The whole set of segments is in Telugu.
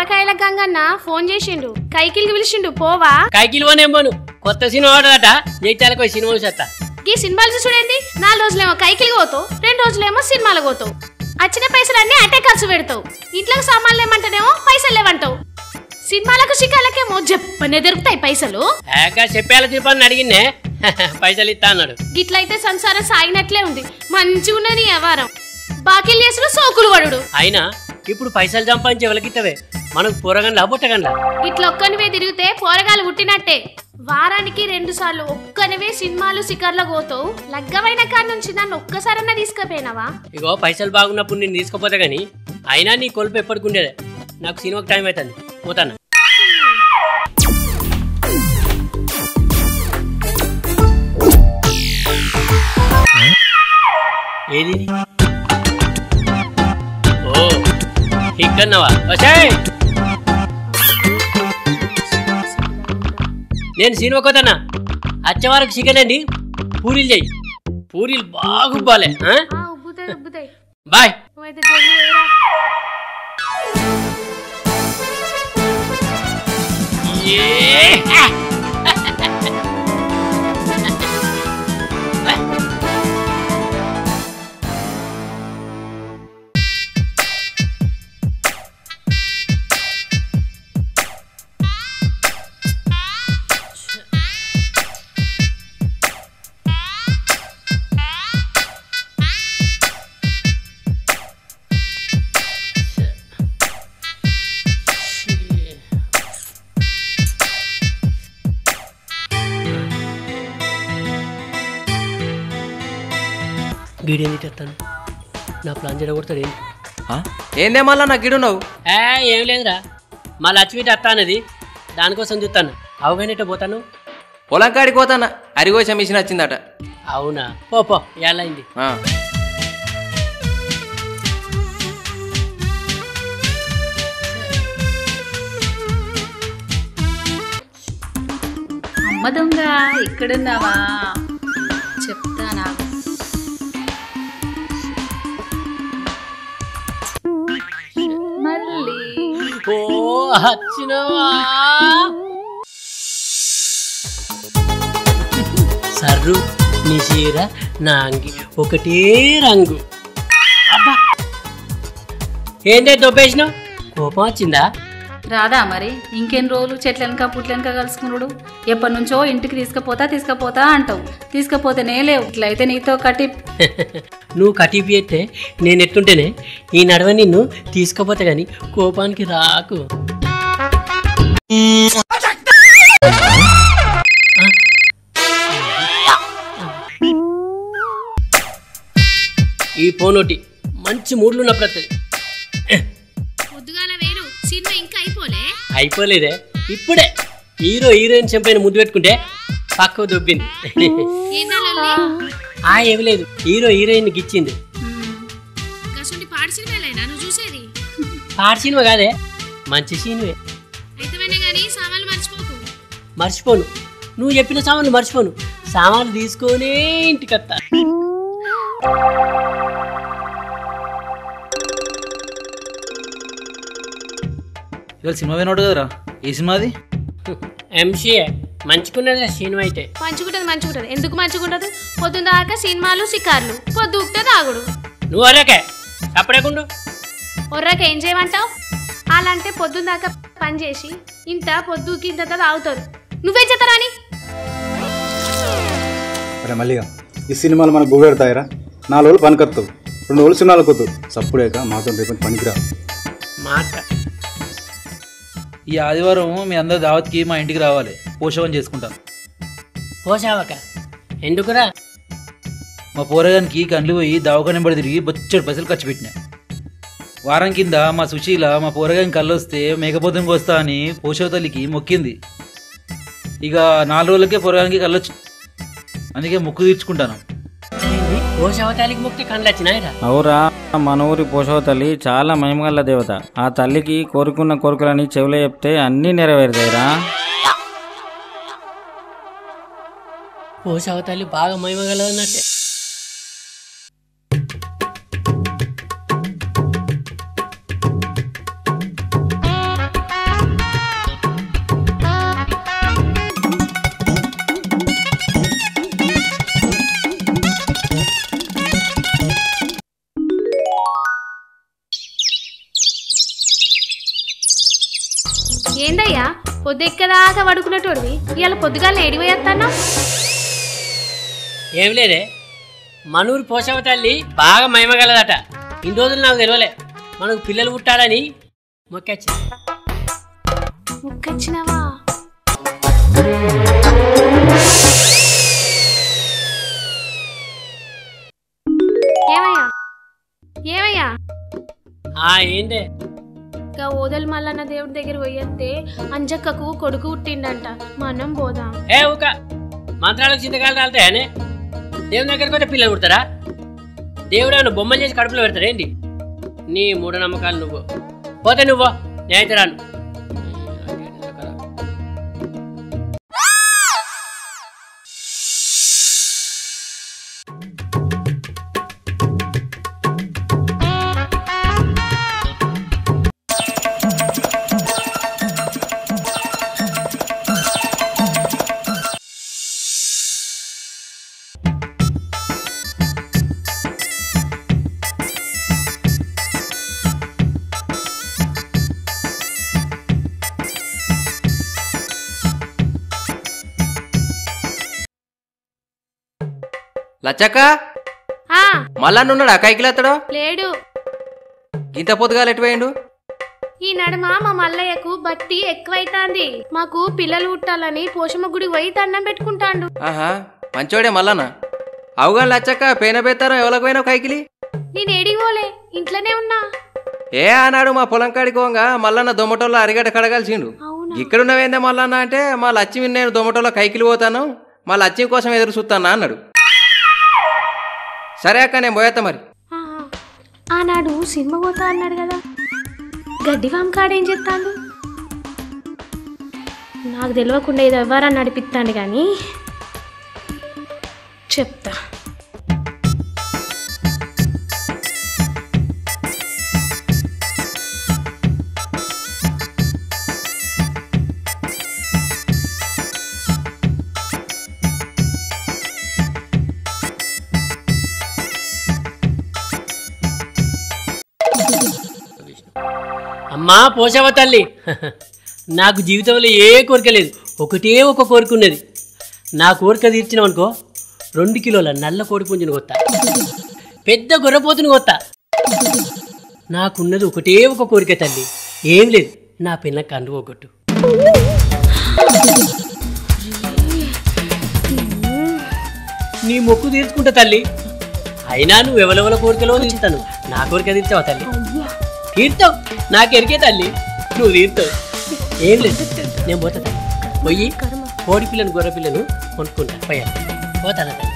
పాలకాయల గంగన్న ఫోన్ చేసిండు కైకిలికి పిలిచిండు పోవా కైకిలు పోను కొత్త సినిమా ఆడదట జైత్యాలకు పోయి సినిమా చూసేస్తా ఈ సినిమాలు చూడండి నాలుగు రోజులేమో కైకిలికి పోతావు రెండు రోజులేమో సినిమాలకు పోతావు వచ్చిన పైసలన్నీ అటే ఖర్చు పెడతావు ఇంట్లోకి సామాన్లు ఏమంటానేమో పైసలు లేవంటావు సినిమాలకు షికాలకేమో చెప్పనే దొరుకుతాయి పైసలు ఏక చెప్పేలా తిరుపతి అడిగిన్నే పైసలు ఇస్తా అన్నాడు గిట్లయితే సంసారం సాగినట్లే ఉంది మంచిగా ఉన్నది ఈ వ్యవహారం బాకీలు చేసుడు సోకులు పడుడు అయినా ఇప్పుడు పైసలు సంపాదించి ఎవరికిత్తవే మనకు పొరగండ్లా బుట్టగండ్లా ఇట్లా ఒక్కనివే తిరిగితే పోరగాలు పుట్టినట్టే వారానికి రెండు సార్లు ఒక్కనివే సినిమాలు సికర్లకు పోతావు లగ్గమైన కాడ నుంచి నన్ను ఒక్కసారన్నా తీసుకుపోయినావా ఇగో పైసలు బాగున్నప్పుడు నేను తీసుకుపోతా గానీ అయినా నీ కొలుపు ఎప్పటికుండేదే నాకు సినిమాకి టైం అవుతుంది పోతాను ఏది ఇది? ఓ ఇక్కడన్నావా వచ్చాయ్ నేను సినిమా కోతన్నా వచ్చే వరకు చికెన్ అండి పూరీలు చెయ్యి పూరీలు బాగుబ్బాలే ఆ? ఆ, ఉబ్బుతాయి ఉబ్బుతాయి బాయ్ నువ్వైతే జల్దీ పోయిరా. వీడియో తెస్తాను నా ప్లాన్ జరగొడతాడు ఏంటి ఆ? ఏందే మళ్ళా నాకు ఇడున్నావు ఏ ఏం లేదురా మా లక్ష్మీటి అత్త అన్నది దానికోసం చూస్తాను అవగానేట పోతాను పొలం కాడికి పోతానా అరిగోస మిషన్ వచ్చిందట అవునా పో పో ఎలా అయింది ఆ. అమ్మ దొంగ ఇక్కడున్నావా చెప్తానా మళ్ళీ ఓ వచ్చినవా సర్రు నీ చీర నా అంగి ఒకటే రంగు అబ్బా ఏంటే దొబ్బేసినావు కోపం వచ్చిందా రాదా మరి ఇంకెన్ని రోజులు చెట్లెనక పుట్లెనక కలుసుకున్నాడు ఎప్పటి నుంచో ఇంటికి తీసుకుపోతా తీసుకుపోతా అంటావు తీసుకుపోతేనే లేవు ఇట్లయితే నీతో కట్టి నువ్వు కటిపి అయితే నేను ఎట్టుంటేనే ఈ నడవ నిన్ను తీసుకుపోతే గాని కోపానికి రాకు ఈ పోనోటి మంచి మూడ్లు ఉన్నప్పుడు వస్తుంది పొద్దుగాల వేరు సినిమా ఇంకా అయిపోలే అయిపోలేదే ఇప్పుడే హీరో హీరోయిన్ చెంపైన ముద్దు పెట్టుకుంటే పక్కకు దొబ్బింది ఏందా లొల్లి? ఆ ఏమి లేదు హీరో హీరోయిన్ గిచ్చింది గసుండి పాడి సినిమాలేనా నువ్వు చూసేది పాట సినిమా కాదే మంచి సీనువే అయితేనే గానీ సామాన్లు మర్చిపోకు మర్చిపోను నువ్వు చెప్పిన సామాన్లు మర్చిపోను సామాన్లు తీసుకొనే ఇంటికి వస్తా ఇవాళ సినిమా పోయినోడు కదరా ఏ సినిమాది ఎంసీఏ మంచుకున్నదే సినిమా అయితే మంచుకుంటది మంచుకుంటది ఎందుకు మంచుకుంటది పొద్దున్న దాకా సినిమాలు షికార్లు పొద్దుకుతే తాగుడు నువ్వు అరేకే అప్పుడేకుండు ఒర్రాక ఏం చేయమంటావు అలాంటే పొద్దున్న దాకా పని చేసి ఇంత పొద్దుకి ఇంత తాగుతారు నువ్వేం చేస్తారా అని అరే మల్లిగా ఈ సినిమాలు మనకు గువ్వ పెడతాయిరా నాలుగు రోజులు పనికొత్తావు రెండు రోజులు సినిమాలకు వద్దు సప్పుడేక మాతో రేపు పనికిరా మాట ఈ ఆదివారం మీ అందరి దావత్కి మా ఇంటికి రావాలి పోషవం చేసుకుంటాం పోసావక ఎందుకురా మా పోరగానికి కండ్లు పోయి దవాఖాన పడి తిరిగి బొచ్చడు పైసలు ఖర్చు పెట్టినా వారం కింద మా సుశీల మా పోరగాని కళ్ళు వస్తే మేకపోతం కోస్తా అని పోషవ తల్లికి మొక్కింది ఇక నాలుగు రోజులకే పోరగానికి కళ్ళు వచ్చి అందుకే మొక్కు తీర్చుకుంటాను పోసావతాలికి ముక్తి కండ్లు వచ్చినాయిరా అవురా మన ఊరి పోషవ తల్లి చాలా మహిమగల దేవత ఆ తల్లికి కోరుకున్న కోరికలని చెవిలో చెప్తే అన్నీ నెరవేరుతాయిరా పోసావతాలి బాగా మహిమగలదన్నట్టే ఏందయ్యా పొద్దెక్కదాకా పడుకునేటోడివి ఇవాళ పొద్దుగాల ఏడిపోయేస్తానా ఏం లేదే మనూరు పోషవ తల్లి బాగా మహిమగలదట ఇన్ని రోజులు నాకు తెలియలే మనకు పిల్లలు పుట్టాలని మొక్కచ్చి ముక్కచ్చినావా ఏమయ్యా ఏమయ్యా ఆ ఏంటే ఇంకా ఓదలు మల్లన్న దేవుడి దగ్గర పోయేస్తే అంజక్కకు కొడుకు పుట్టిండంట మనం పోదాం ఏ ఊక మంత్రాలకు చింతకాయలు రాలుతాయనే దేవుని దగ్గరికి పోతే పిల్లలు పుడతారా దేవుడు ఏమైనా బొమ్మలు చేసి కడుపులో పెడతారా ఏంటి నీ మూఢనమ్మకాలు నువ్వు పోతే నువ్వు నేనైతే రాను లచ్చక్క ఆ మళ్ళా ఉన్నాడా కైకిలేస్తాడో లేడు ఇంత పొద్దుగాలు ఎటు పోయిండు ఈ నడుమ మా మల్లయ్యకు బట్టి ఎక్కువైతాంది మాకు పిల్లలు పుట్టాలని పోషమ్మ గుడి పోయి దండం పెట్టుకుంటాండు ఆహా మంచోడే మళ్ళానా అవుగా లచ్చక్క పేన పెత్తారో ఎవరికి పోయినావు కైకిలి నేను ఏడిపోలే ఇంట్లోనే ఉన్నా ఏ ఆనాడు మా పొలం కాడికి పోగా మల్లన్న దొమ్మటోలో అరిగడ్డ కడగాల్సిండు అవునా ఇక్కడున్నవేందే మల్లన్న అంటే మా లక్ష్మి నేను దొమ్మటోలో కైకిలి పోతాను మా లక్ష్మి కోసం ఎదురు చూస్తానా అన్నాడు సరే అక్క నేను పోయేస్తా మరి ఆ, ఆ. ఆనాడు సినిమా పోతా అన్నాడు కదా గడ్డివాం కాడేం చెప్తాడు నాకు తెలియకుండా ఇది ఎవరని నడిపిస్తాడు కానీ చెప్తా అమ్మా పోషవ తల్లి నాకు జీవితంలో ఏ కోరిక లేదు ఒకటే ఒక కోరిక ఉన్నది నా కోరిక తీర్చినావు అనుకో రెండు కిలోల నల్ల కోడి పుంజుని కొత్త పెద్ద గొర్రెపోతుని కొత్త నాకున్నది ఒకటే ఒక కోరిక తల్లి ఏం లేదు నా పిల్ల కండు ఒకట్టు నీ మొక్కు తీర్చుకుంటా తల్లి అయినా నువ్వు ఎవరెవల కోరికలో తీర్చుతాను నా కోరిక తీర్చావా తల్లి తీర్తావు నాకు ఎరికే తల్లి నువ్వు తీర్తావు ఏం లేదు నేను పోతా తల్లి పోయి కోడి పిల్లను గొర్రె పిల్లను కొనుక్కుంటా పోయా పోతానా తల్లి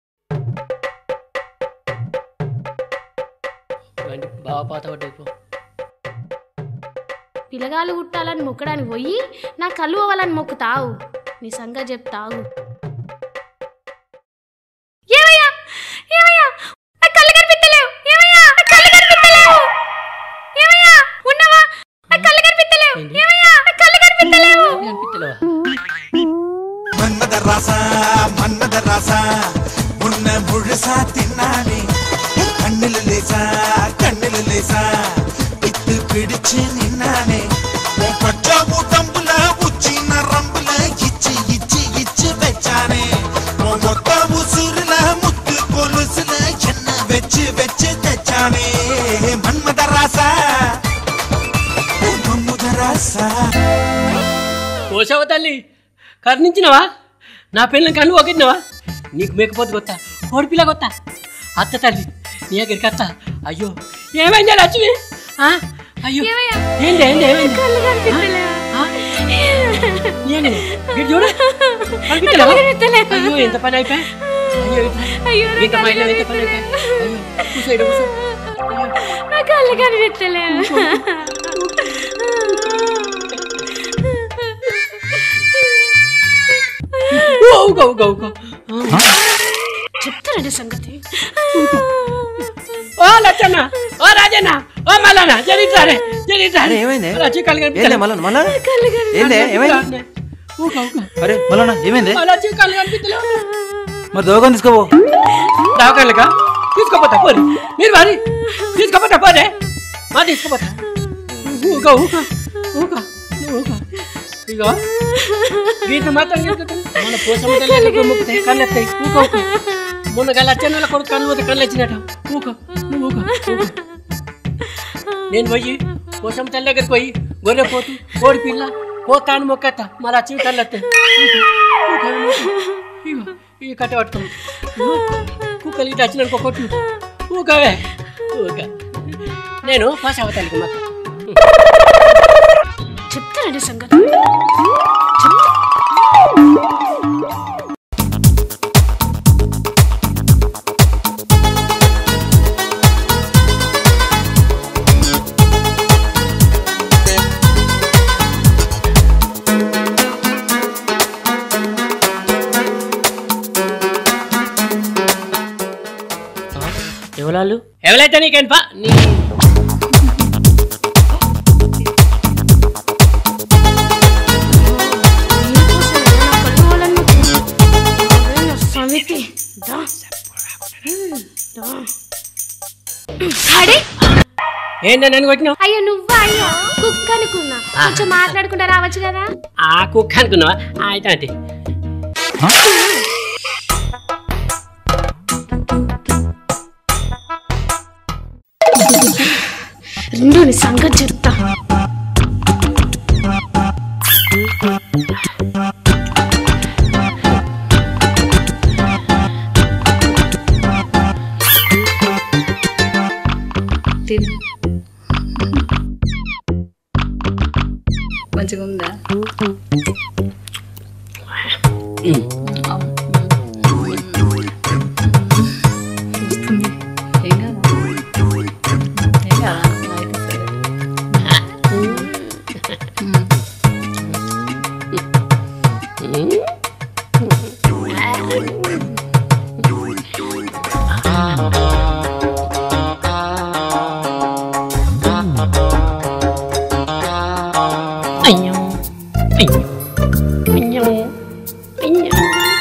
రండి, బావ పాత పడ్డది పో పిల్లగాలు పుట్టాలని మొక్కడానికి పోయి నా కళ్ళు అవ్వాలని మొక్కుతావు నీ సంగతి చెప్తావు ఏమయ్యా ఏమయ్యా నా కళ్ళు కనిపిస్తలేవు ఏమయ్యా నా కళ్ళు కనిపిస్తలేవు ఏమయ్యా ఉన్నావా నా కళ్ళు కనిపిస్తలేవు ఏమయ్యా నా కళ్ళు కనిపిస్తలేవు అనిపిస్తలేవా மன்மத ராசா மன்மத ராசா உன்னை முழுசா தின்னானே கண்ணில் லேசா கண்ணில் லேசா இத்து பிடிச்சு நின்னானே உன் பச்சா உடம்புல உச்சி நரம்புல இச்சு இச்சு இச்சு வச்சானே உன் மொத்த உசுருல முத்து கொலுசுல என்ன வச்சு வச்சு தச்சானே மன்மத ராசா மன்மத ராசா కోసవ తల్లి కర్ణించినవా నా పిల్లని కన్ను ఒకటినవా నీకు మేకపోతే కొత్త కోడిపిల్ల కొత్త అత్త తల్లి నీ దగ్గరికి అత్త అయ్యో ఏమైంది లక్ష్మి ఆ? అయ్యో ఏమయ్యా? ఏంటి ఏంటి ఏమైంది కళ్ళు కనిపిస్తలేవు ఆ? ఏంటి? ఇటు చూడు కనిపిస్తలేవా? కళ్ళు కనిపిస్తలేవు. అయ్యో ఎంత పని అయిపోయా అయ్యో ఇట్లా. అయ్యో, నా ఇంత మైలో ఎంత పని అయిపోయా అయ్యో కూర్చో ఈడ కూర్చో అయ్యో నా కళ్ళు కనిపిస్తలేవు ఊకో ఊకో ఊకో చెప్తానండి సంగతి ఓ లచ్చన్న ఓ రాజన్న ఓ మల్లన్న జరిగితారే జరిగితారే అరే, ఏమైంది? లచ్చి కళ్ళు ఏందే మళ్ళా మళ్ళా ఏందే ఏమైంది ఊకో ఊకో అరే మళ్ళా ఏమైంది ఆ లచ్చి కళ్ళు కనిపిస్తలేవు మరి దోగని తీసుకోపో దావకాళ్ళక తీసుకోపోతా పోరి మీరు మరి తీసుకోపోతా పోరే మా తీసుకోపోతా ఊకో ఊకో ఊకో నువ్వు ఊకో ఇగో గీత మాత్రం గీత మన పోసమ్మ తల్లి ఎక్కడ మొక్కుతాయి కళ్ళు ఎత్తాయి ఊకో ఊకో. మొన్న గల అచ్చన్న కొడుకు కళ్ళు పోతే కళ్ళు వచ్చినట్టు ఊకో నువ్వు ఊకో ఊకో. నేను పోయి పోసమ్మ తల్లి దగ్గరికి పోయి గొర్రె పోతు కోడి పిల్ల పోతాను మొక్కత్త మరి వచ్చి కళ్ళు ఎత్తాయి ఊకో, ఊకో, ఊకో. ఇగో ఈ కట్ట పట్టుకో కుక్కలు ఇటు వచ్చిన కొట్టు ఊకవే ఊక నేను పోసమ్మ తల్లికి మొక్క చెప్తానండి సంగతి ఎవరాళ్ళు ఎవరైతే నీకేం పా నీ సమితి దా. దా. అడే ఏంటో నన్ను కొట్టినావు అయ్యో నువ్వా అయ్యో కుక్క అనుకున్నా కొంచెం మాట్లాడుకుంటా రావచ్చు కదా ఆ కుక్క అనుకున్నావా అయితే అంటే రెండు నీ సంగతి చెప్తా తిను మంచిగా ఉందా వస్తుంది. ఏం కాదా? ఏం కాదా? అయితే సరే. అయ్యో అయ్యో అయ్యో అయ్యో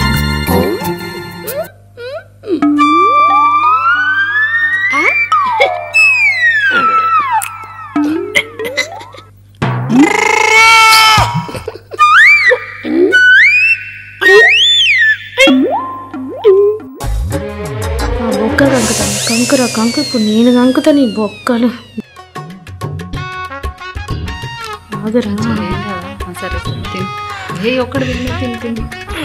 ఆ బొక్క కంకుతాను కంకురా కంకు ఇప్పుడు నేను కంకుతా నీ బొక్కలు ఆగరా ఏం కాదా? ఆ, సరే సరే తిను ఏ ఒక్కడు తిను తిను తిను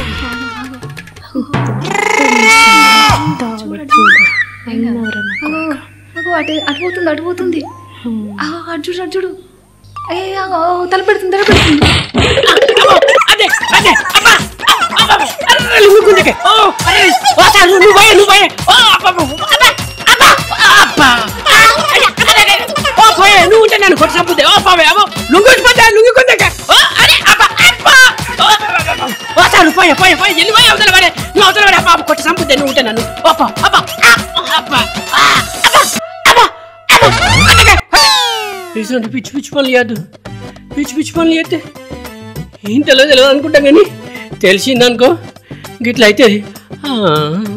అగో అటు అటు పోతుంది అటు పోతుంది అగో, అటు చూడు అటు చూడు ఏ అగో, తల పెడుతుంది తల పెడుతుంది అదే అదే అబ్బా అబ్బా అరే లుంగుకుందకే ఓ అరే ఓ సార్ నువ్వు పోయే నువ్వు పోయే ఓ అబ్బా అబ్బా అబ్బా అబ్బా ఓ పోయే నువ్వు ఉంటే నన్ను కొట్టి చంపుతే ఓ పోవే అబ్బో లుంగుకుంటే లుంగుకుందకే ఓ అరే అబ్బా అబ్బా ఓ, ఓ సార్ నువ్వు పోయే పోయే పోయే ఎల్లి పోయే అవతల పడే నువ్వు అవతల పడే అబ్బా కొట్టి చంపుతే నువ్వు ఉంటే నన్ను ఓ పో అబ్బా అబ్బా అబ్బా అబ్బా అబ్బా ఇటువంటి పిచ్చి పిచ్చి పనులు చేయద్దు పిచ్చి పిచ్చి పనులు చేస్తే ఏం తెలియదు తెలియదు అనుకుంటాం కానీ తెలిసిందనుకో గిట్ల అవుతుంది